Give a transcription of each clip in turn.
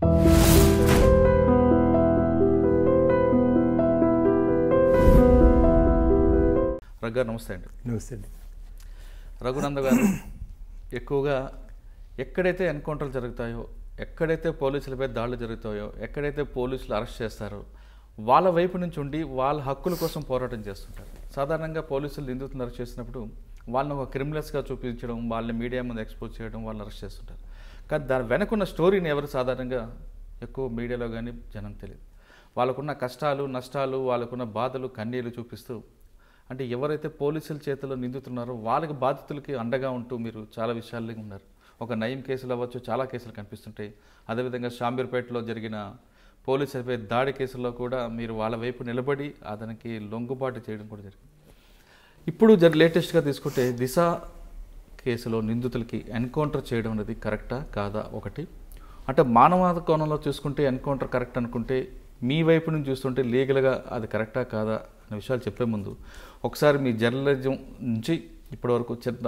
రఘు గారు నమస్తే అండి నమస్తే అండి రఘునంద గారు ఎక్కువగా ఎక్కడైతే ఎన్కౌంటర్లు జరుగుతాయో ఎక్కడైతే పోలీసులపై దాడులు జరుగుతాయో ఎక్కడైతే పోలీసులు అరెస్ట్ చేస్తారో వాళ్ళ వైపు నుంచి ఉండి వాళ్ళ హక్కుల కోసం పోరాటం చేస్తుంటారు సాధారణంగా పోలీసులు నిందితులను అరెస్ట్ చేసినప్పుడు వాళ్ళని ఒక క్రిమినల్స్గా చూపించడం వాళ్ళని మీడియా ముందు ఎక్స్పోజ్ చేయడం వాళ్ళని అరెస్ట్ చేస్తుంటారు కానీ దాని వెనకున్న స్టోరీని ఎవరు సాధారణంగా ఎక్కువ మీడియాలో కానీ జనం తెలియదు వాళ్ళకున్న కష్టాలు నష్టాలు వాళ్ళకున్న బాధలు కన్నీళ్లు చూపిస్తూ అంటే ఎవరైతే పోలీసుల చేతిలో నిందుతున్నారో వాళ్ళకి బాధితులకి అండగా ఉంటూ మీరు చాలా విషయాల్లో ఉన్నారు ఒక నయం కేసులు అవ్వచ్చు చాలా కేసులు కనిపిస్తుంటాయి అదేవిధంగా షాంబీర్పేటలో జరిగిన పోలీసులపై దాడి కేసుల్లో కూడా మీరు వాళ్ళ వైపు నిలబడి అతనికి లొంగుబాటు చేయడం కూడా జరిగింది ఇప్పుడు జర లేటెస్ట్గా తీసుకుంటే దిశ కేసులో నిందితులకి ఎన్కౌంటర్ చేయడం అనేది కరెక్టా కాదా ఒకటి అంటే మానవాద కోణంలో చూసుకుంటే ఎన్కౌంటర్ కరెక్ట్ అనుకుంటే మీ వైపు నుంచి చూస్తుంటే లీగల్గా అది కరెక్టా కాదా అనే విషయాలు చెప్పే ముందు ఒకసారి మీ జర్నలిజం నుంచి ఇప్పటివరకు చిన్న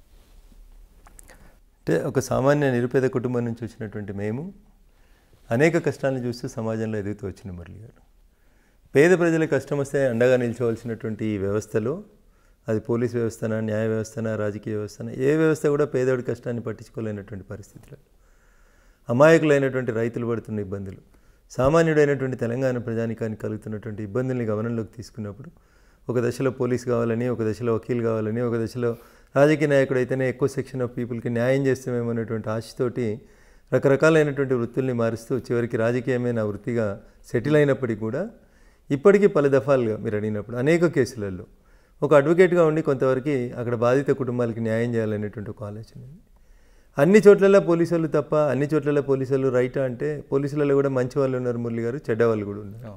అంటే ఒక సామాన్య నిరుపేద కుటుంబం నుంచి వచ్చినటువంటి మేము అనేక కష్టాలను చూస్తూ సమాజంలో ఎదుగుతూ వచ్చిన మురళి గారు పేద ప్రజలకు కష్టం వస్తే అండగా నిల్చోవలసినటువంటి ఈ వ్యవస్థలో అది పోలీస్ వ్యవస్థన న్యాయ వ్యవస్థన రాజకీయ వ్యవస్థన ఏ వ్యవస్థ కూడా పేదోడి కష్టాన్ని పట్టించుకోలేనటువంటి పరిస్థితులు అమాయకులైనటువంటి రైతులు పడుతున్న ఇబ్బందులు సామాన్యుడైనటువంటి తెలంగాణ ప్రజానికానికి కలుగుతున్నటువంటి ఇబ్బందుల్ని గమనంలోకి తీసుకున్నప్పుడు ఒక దశలో పోలీస్ కావాలని ఒక దశలో వకీల్ కావాలని ఒక దశలో రాజకీయ నాయకుడు అయితేనే ఎక్కువ సెక్షన్ ఆఫ్ పీపుల్కి న్యాయం చేస్తామేమో అనేటువంటి ఆశతోటి రకరకాలైనటువంటి వృత్తుల్ని మారుస్తూ చివరికి రాజకీయమే నా వృత్తిగా సెటిల్ అయినప్పటికీ కూడా ఇప్పటికీ పలు దఫాలుగా మీరు అడిగినప్పుడు అనేక కేసులలో ఒక అడ్వకేట్గా ఉండి కొంతవరకు అక్కడ బాధిత కుటుంబాలకి న్యాయం చేయాలనేటువంటి ఒక ఆలోచన ఉంది అన్ని చోట్లలో పోలీసు వాళ్ళు తప్ప అన్ని చోట్లలో పోలీసు వాళ్ళు రైటా అంటే పోలీసులలో కూడా మంచి వాళ్ళు ఉన్నారు మురళి గారు చెడ్డ వాళ్ళు కూడా ఉన్నారు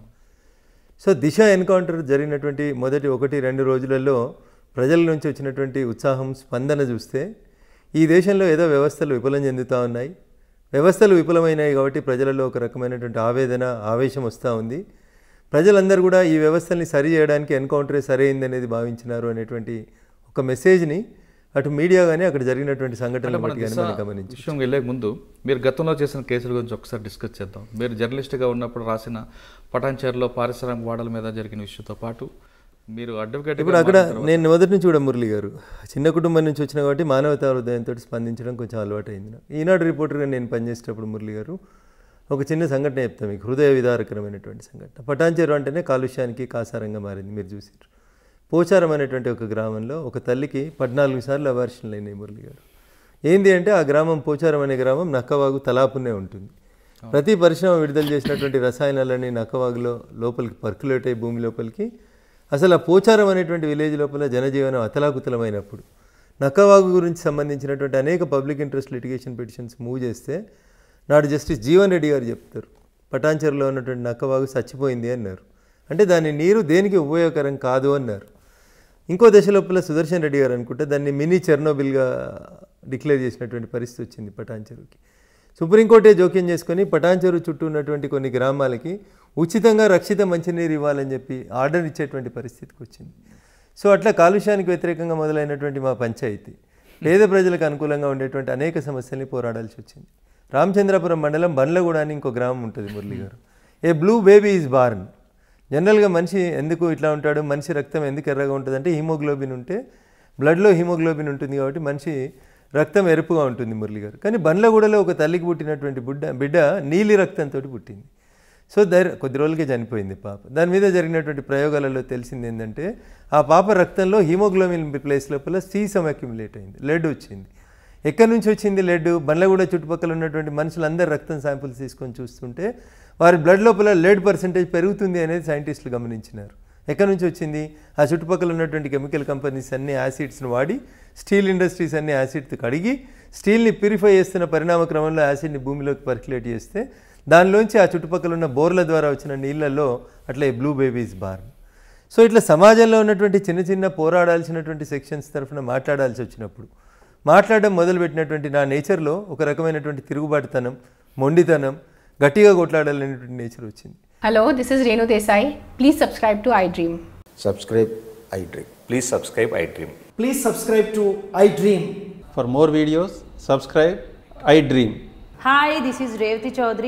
సో దిశ ఎన్కౌంటర్ జరిగినటువంటి మొదటి ఒకటి రెండు రోజులలో ప్రజల నుంచి వచ్చినటువంటి ఉత్సాహం స్పందన చూస్తే ఈ దేశంలో ఏదో వ్యవస్థలు విఫలం చెందుతూ ఉన్నాయి వ్యవస్థలు విఫలమైనాయి కాబట్టి ప్రజలలో ఒక రకమైనటువంటి ఆవేదన ఆవేశం వస్తూ ఉంది ప్రజలందరూ కూడా ఈ వ్యవస్థల్ని సరి చేయడానికి ఎన్కౌంటరే సరైంది అనేది భావించినారు అనేటువంటి ఒక మెసేజ్ని అటు మీడియా కానీ అక్కడ జరిగినటువంటి సంఘటనలు బట్టి కానీ మనం గమనించి విషయం వెళ్ళే ముందు మీరు గతంలో చేసిన కేసుల గురించి ఒకసారి డిస్కస్ చేద్దాం మీరు జర్నలిస్ట్గా ఉన్నప్పుడు రాసిన పటాన్చేరులో పారిశ్రామిక వాడల మీద జరిగిన విషయంతో పాటు మీరు అడ్వకేట్ ఇప్పుడు అక్కడ నేను మొదటి నుంచి కూడా మురళి గారు చిన్న కుటుంబం నుంచి వచ్చిన కాబట్టి మానవతా హృదయంతో స్పందించడం కొంచెం అలవాటు అయింది నాకు ఈనాడు రిపోర్టర్గా నేను పనిచేసేటప్పుడు మురళి గారు ఒక చిన్న సంఘటన చెప్తాను మీకు హృదయ విదారకరమైనటువంటి సంఘటన పటాన్చేరు అంటేనే కాలుష్యానికి కాసారంగా మారింది మీరు చూసారు పోచారం అనేటువంటి ఒక గ్రామంలో ఒక తల్లికి పద్నాలుగు సార్లు అవార్షన్లు అయినాయి మురళి గారు ఏంది అంటే ఆ గ్రామం పోచారం అనే గ్రామం నక్కవాగు తలాపునే ఉంటుంది ప్రతి పరిశ్రమ విడుదల చేసినటువంటి రసాయనాలన్నీ నక్కవాగులో లోపలికి పర్కులేట్ అయ్యి భూమి లోపలికి అసలు ఆ పోచారం అనేటువంటి విలేజ్ లోపల జనజీవనం అతలాకుతలమైనప్పుడు నక్కవాగు గురించి సంబంధించినటువంటి అనేక public interest litigation petitions move చేస్తే నాడు జస్టిస్ జీవన్ రెడ్డి గారు చెప్తారు పటాన్చెరులో ఉన్నటువంటి నక్కవాగు చచ్చిపోయింది అన్నారు అంటే దాని నీరు దేనికి ఉపయోగకరం కాదు అన్నారు ఇంకో దశ లోపల సుదర్శన్ రెడ్డి గారు అనుకుంటే దాన్ని మినీ చెర్నోబిల్గా డిక్లేర్ చేసినటువంటి పరిస్థితి వచ్చింది పటాన్చెరుకి సుప్రీంకోర్టే జోక్యం చేసుకొని పటాన్చెరు చుట్టూ ఉన్నటువంటి కొన్ని గ్రామాలకి ఉచితంగా రక్షిత మంచినీరు ఇవ్వాలని చెప్పి ఆర్డర్ ఇచ్చేటువంటి పరిస్థితికి వచ్చింది సో అట్లా కాలుష్యానికి వ్యతిరేకంగా మొదలైనటువంటి మా పంచాయతీ పేద ప్రజలకు అనుకూలంగా ఉండేటువంటి అనేక సమస్యల్ని పోరాడాల్సి వచ్చింది రామచంద్రపురం మండలం బండ్లగూడ అని ఇంకో గ్రామం ఉంటుంది Murali garu a blue baby is born జనరల్గా మనిషి ఎందుకు ఇట్లా ఉంటాడు మనిషి రక్తం ఎందుకు ఎర్రగా ఉంటుంది అంటే హీమోగ్లోబిన్ ఉంటే బ్లడ్లో హీమోగ్లోబిన్ ఉంటుంది కాబట్టి మనిషి రక్తం ఎరుపుగా ఉంటుంది మురళి గారు కానీ బండ్లగూడలో ఒక తల్లికి పుట్టినటువంటి బిడ్డ బిడ్డ నీలి రక్తంతో పుట్టింది సో ధైర్య కొద్ది రోజులకే చనిపోయింది పాప దాని మీద జరిగినటువంటి ప్రయోగాలలో తెలిసింది ఏంటంటే ఆ పాప రక్తంలో హీమోగ్లోబిన్ ప్లేస్ లోపల సీసం అక్యుములేట్ అయింది లెడ్ వచ్చింది ఎక్కడి నుంచి వచ్చింది లెడ్ బండ్లగూడ చుట్టుపక్కల ఉన్నటువంటి మనుషులందరూ రక్తం శాంపిల్స్ తీసుకొని చూస్తుంటే వారి బ్లడ్ లోపల లెడ్ పర్సంటేజ్ పెరుగుతుంది అనేది సైంటిస్టులు గమనించినారు ఎక్కడి నుంచి వచ్చింది ఆ చుట్టుపక్కల ఉన్నటువంటి కెమికల్ కంపెనీస్ అన్ని యాసిడ్స్ని వాడి స్టీల్ ఇండస్ట్రీస్ అన్ని యాసిడ్తో కడిగి స్టీల్ని ప్యూరిఫై చేస్తున్న పరిణామ క్రమంలో యాసిడ్ని భూమిలోకి పర్క్యులేట్ చేస్తే దానిలోంచి ఆ చుట్టుపక్కల ఉన్న బోర్ల ద్వారా వచ్చిన నీళ్ళల్లో అట్లా బ్లూ బేబీస్ బార్ సో ఇట్లా సమాజంలో ఉన్నటువంటి చిన్న చిన్న పోరాడాల్సినటువంటి సెక్షన్స్ తరఫున మాట్లాడాల్సి వచ్చినప్పుడు మాట్లాడడం మొదలుపెట్టినటువంటి నా నేచర్లో ఒక రకమైనటువంటి తిరుగుబాటుతనం మొండితనం గట్టిగా కొట్లాడాలనేటువంటి నేచర్ వచ్చింది Hello, this is Renu Desai. Please subscribe to iDream. subscribe iDream. Please subscribe iDream. Please subscribe to iDream. For more videos, subscribe I Dream. Hi, this is Revati Chaudhary.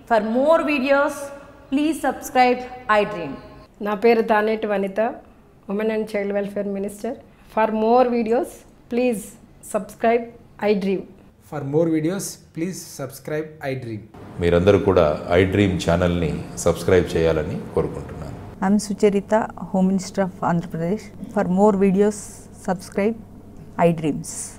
For more videos, please subscribe iDream. నా పేరు Taneti Vanitha women and child welfare minister for more videos please subscribe iDream For more videos, please subscribe iDream. మీరందరూ కూడా I dream ఛానల్ని subscribe చేయాలని కోరుకుంటున్నాను I'm Sucharita, Home Minister of Andhra Pradesh. For more videos, subscribe iDreams.